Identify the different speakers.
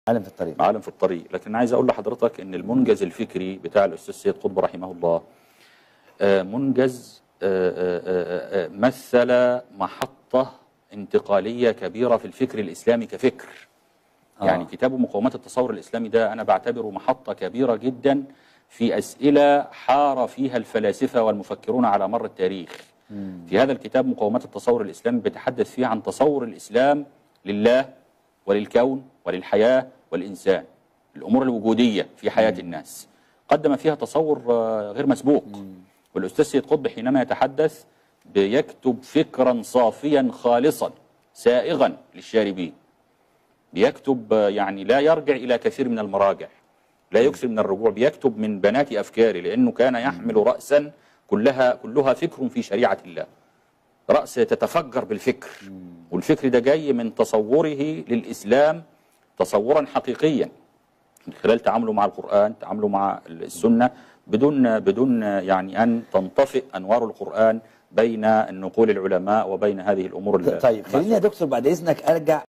Speaker 1: عالم في الطريق
Speaker 2: عالم في الطريق لكن عايز اقول لحضرتك ان المنجز الفكري بتاع الاستاذ سيد قطب رحمه الله آه، منجز آه، آه، آه، مثل محطة انتقالية كبيرة في الفكر الإسلامي كفكر
Speaker 1: آه.
Speaker 2: يعني كتاب مقومات التصور الإسلامي ده أنا بعتبره محطة كبيرة جدا في أسئلة حار فيها الفلاسفة والمفكرون على مر التاريخ في هذا الكتاب مقومات التصور الإسلامي بيتحدث فيه عن تصور الإسلام لله وللكون وللحياة والإنسان الأمور الوجودية في حياة الناس قدم فيها تصور آه، غير مسبوق والأستاذ سيد قطب حينما يتحدث بيكتب فكرا صافيا خالصا سائغا للشاربين بيكتب آه، يعني لا يرجع إلى كثير من المراجع لا يكثر من الرجوع بيكتب من بنات أفكاره لأنه كان يحمل رأسا كلها كلها فكر في شريعة الله رأس تتفجر بالفكر والفكر ده جاي من تصوره للإسلام تصورا حقيقيا من خلال تعامله مع القرآن تعامله مع السنة بدون بدون يعني أن تنطفئ أنوار القرآن بين نقول العلماء وبين هذه الأمور
Speaker 1: طيب خليني يا دكتور بعد اذنك ارجع